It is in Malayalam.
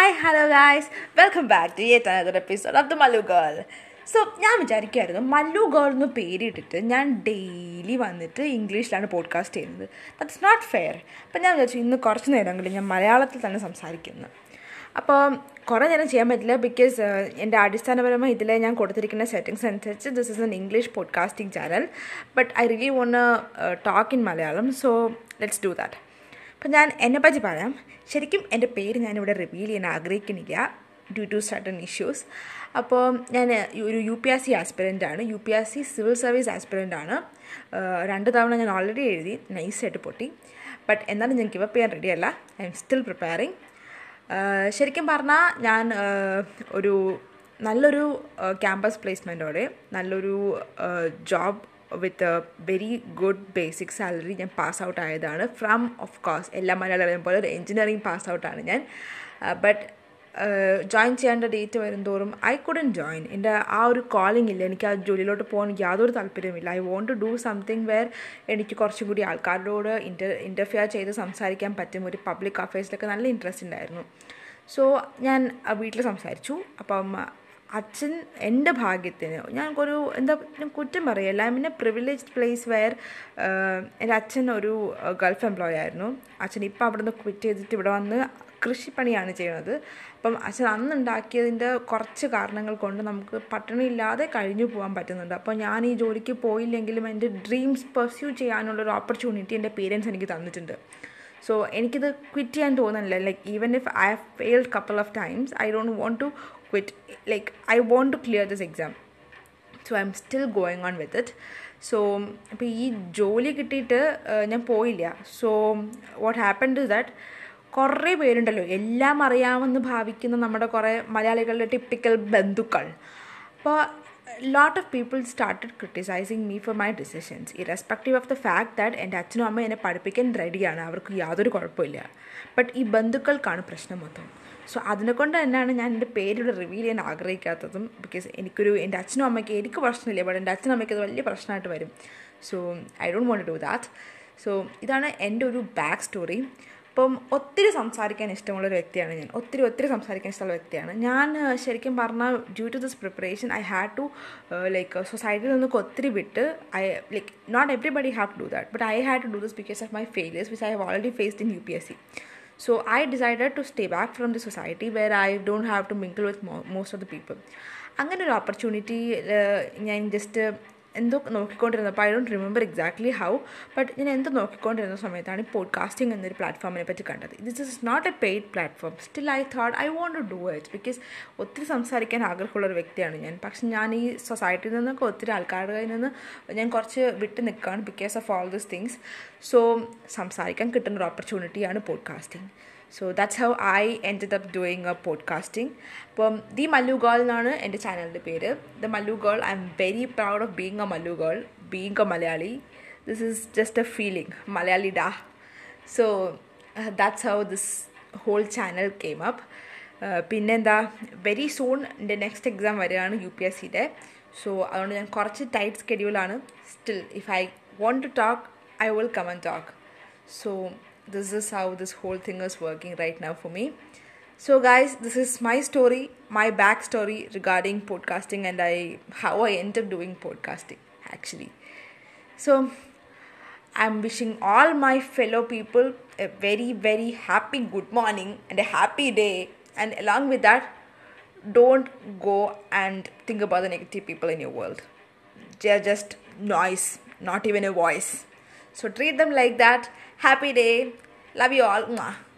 Hi hello guys welcome back to yet another episode of the Mallu girl so ഞാൻ വിചാരിക്കുമായിരുന്നു മല്ലു ഗേൾ എന്ന് പേരിട്ടിട്ട് ഞാൻ ഡെയിലി വന്നിട്ട് ഇംഗ്ലീഷിലാണ് പോഡ്കാസ്റ്റ് ചെയ്യുന്നത് ദറ്റ്സ് നോട്ട് ഫെയർ അപ്പം ഞാൻ വിചാരിച്ചു ഇന്ന് കുറച്ച് നേരമെങ്കിലും ഞാൻ മലയാളത്തിൽ തന്നെ സംസാരിക്കുന്നു അപ്പോൾ കുറേ നേരം ചെയ്യാൻ പറ്റില്ല ബിക്കോസ് എൻ്റെ അടിസ്ഥാനപരമായി ഇതിലെ ഞാൻ കൊടുത്തിരിക്കുന്ന സെറ്റിങ്സ് അനുസരിച്ച് this is an English podcasting channel but I really want talk in Malayalam so let's do that അപ്പം ഞാൻ എന്നെപ്പറ്റി പറയാം ശരിക്കും എൻ്റെ പേര് ഞാനിവിടെ റിവീൽ ചെയ്യാൻ ആഗ്രഹിക്കുന്നില്ല ഡ്യൂ ടു സർട്ടൺ ഇഷ്യൂസ് അപ്പോൾ ഞാൻ ഒരു U P S C aspirant ആണ് U P S C civil service aspirant ആണ് രണ്ട് തവണ ഞാൻ ഓൾറെഡി എഴുതി നൈസായിട്ട് പൊട്ടി ബട്ട് എന്നാലും ഞാൻ ഗിവപ്പ് ചെയ്യാൻ റെഡിയല്ല ഐ എം സ്റ്റിൽ പ്രിപ്പയറിങ് ശരിക്കും പറഞ്ഞാൽ ഞാൻ ഒരു നല്ലൊരു ക്യാമ്പസ് പ്ലേസ്മെൻറ്റോടെ നല്ലൊരു job with very good basic salary ഞാൻ പാസ് ഔട്ട് ആയതാണ് ഫ്രം ഓഫ് കോഴ്സ് എല്ലാ മലയാളികളെയും പോലെ ഒരു എൻജിനീയറിംഗ് പാസ് ഔട്ടാണ് ഞാൻ ബട്ട് ജോയിൻ ചെയ്യേണ്ട ഡേറ്റ് വരുംതോറും ഐ കുഡൻ ജോയിൻ എൻ്റെ ആ ഒരു കോളിംഗ് ഇല്ല എനിക്ക് ആ ജോലിയിലോട്ട് പോകാൻ യാതൊരു താല്പര്യമില്ല I want to do something where എനിക്ക് കുറച്ചും കൂടി ആൾക്കാരോട് ഇൻ്റർ ഇൻ്റർഫിയർ ചെയ്ത് സംസാരിക്കാൻ പറ്റും ഒരു പബ്ലിക് അഫയേഴ്സിലൊക്കെ നല്ല ഇൻട്രസ്റ്റ് ഉണ്ടായിരുന്നു സോ ഞാൻ വീട്ടിൽ സംസാരിച്ചു അപ്പം അച്ഛൻ എൻ്റെ ഭാഗ്യത്തിന് ഞങ്ങൾക്കൊരു എന്താ ഞാൻ കുറ്റം പറയല്ല I mean a privilege place where എൻ്റെ അച്ഛൻ ഒരു ഗൾഫ് എംപ്ലോയി ആയിരുന്നു അച്ഛൻ ഇപ്പോൾ അവിടെ നിന്ന് ക്വിറ്റ് ചെയ്തിട്ട് ഇവിടെ വന്ന് കൃഷിപ്പണിയാണ് ചെയ്യുന്നത് അപ്പം അച്ഛൻ അന്ന് ഉണ്ടാക്കിയതിൻ്റെ കുറച്ച് കാരണങ്ങൾ കൊണ്ട് നമുക്ക് പട്ടിണിയില്ലാതെ കഴിഞ്ഞു പോകാൻ പറ്റുന്നുണ്ട് അപ്പോൾ ഞാൻ ഈ ജോലിക്ക് പോയില്ലെങ്കിലും എൻ്റെ ഡ്രീംസ് പെർസ്യൂ ചെയ്യാനുള്ളൊരു ഓപ്പർച്യൂണിറ്റി എൻ്റെ പേരൻസ് എനിക്ക് തന്നിട്ടുണ്ട് സോ എനിക്കിത് ക്വിറ്റ് ചെയ്യാൻ തോന്നുന്നില്ല like even if I have failed couple of times I don't want to quit like I want to clear this exam so I am still going on with it so അപ്പോൾ ഈ ജോലി കിട്ടിയിട്ട് ഞാൻ പോയില്ല so what happen to that കുറേ പേരുണ്ടല്ലോ എല്ലാം അറിയാമെന്ന് ഭാവിക്കുന്ന നമ്മുടെ കുറേ മലയാളികളുടെ ടിപ്പിക്കൽ ബന്ധുക്കൾ അപ്പോൾ lot of people started criticising me for my decisions irrespective of the fact that എൻ്റെ അച്ഛനും അമ്മയും എന്നെ പഠിപ്പിക്കാൻ റെഡിയാണ് അവർക്ക് യാതൊരു കുഴപ്പമില്ല ബട്ട് ഈ ബന്ധുക്കൾക്കാണ് പ്രശ്നം മൊത്തം സോ അതിനെക്കൊണ്ട് തന്നെയാണ് ഞാൻ എൻ്റെ പേരിവിടെ റിവീൽ ചെയ്യാൻ ആഗ്രഹിക്കാത്തതും ബിക്കോസ് എനിക്കൊരു എൻ്റെ അച്ഛനും അമ്മയ്ക്ക് എനിക്ക് പ്രശ്നമില്ല ബട്ട് എൻ്റെ അച്ഛനും അമ്മയ്ക്ക് അത് വലിയ പ്രശ്നമായിട്ട് വരും so I don't want do that so ഇതാണ് എൻ്റെ ഒരു ബാക്ക് സ്റ്റോറി അപ്പം ഒത്തിരി സംസാരിക്കാൻ ഇഷ്ടമുള്ള ഒരു വ്യക്തിയാണ് ഞാൻ ഒത്തിരി ഒത്തിരി സംസാരിക്കാൻ ഇഷ്ടമുള്ള വ്യക്തിയാണ് ഞാൻ ശരിക്കും പറഞ്ഞാൽ due to this preparation I had to like സൊസൈറ്റിയിൽ നിന്നൊക്കെ ഒത്തിരി വിട്ട് I like not everybody have to do that but I had to do this because of my failures which I have already faced in U P S C So I decided to stay back from the society where I don't have to mingle with mo- most of the people. അങ്ങനെ ഒരു ഓപ്പർച്യൂണിറ്റി ഞാൻ ജസ്റ്റ് എന്തോ നോക്കിക്കൊണ്ടിരുന്നപ്പോൾ I don't remember exactly how but ഞാൻ എന്തോ നോക്കിക്കൊണ്ടിരുന്ന സമയത്താണ് ഈ പോഡ്കാസ്റ്റിംഗ് എന്നൊരു പ്ലാറ്റ്ഫോമിനെ പറ്റി കണ്ടത് this is not a paid platform still I thought I want to do it because ഒത്തിരി സംസാരിക്കാൻ ആഗ്രഹമുള്ള ഒരു വ്യക്തിയാണ് ഞാൻ പക്ഷെ ഞാൻ ഈ സൊസൈറ്റിയിൽ നിന്നൊക്കെ ഒത്തിരി ആൾക്കാരുടെ കയ്യിൽ നിന്ന് ഞാൻ കുറച്ച് വിട്ട് നിൽക്കുകയാണ് because of all this things so സംസാരിക്കാൻ കിട്ടുന്ന ഒരു ഓപ്പർച്യൂണിറ്റിയാണ് podcasting so that's how I end up doing a podcasting അപ്പം ദി മല്ലു ഗേൾ എന്നാണ് എൻ്റെ ചാനലിൻ്റെ പേര് the Mallu girl I am very proud of being a Mallu girl being a Malayali this is just a feeling Malayali ഡാ so that's how this whole channel came up പിന്നെന്താ വെരി സൂൺ എൻ്റെ നെക്സ്റ്റ് എക്സാം വരികയാണ് യു പി എസ് സിയുടെ സോ അതുകൊണ്ട് ഞാൻ കുറച്ച് ടൈറ്റ് സ്കെഡ്യൂളാണ് still if I want to talk I will come and talk so this is how this whole thing is working right now for me so guys this is my story my backstory regarding podcasting and i how i ended up doing podcasting actually so i'm wishing all my fellow people a very very happy good morning and a happy day and along with that don't go and think about the negative people in your world they're just noise not even a voice so treat them like that. Happy day. Love you all. Mwah.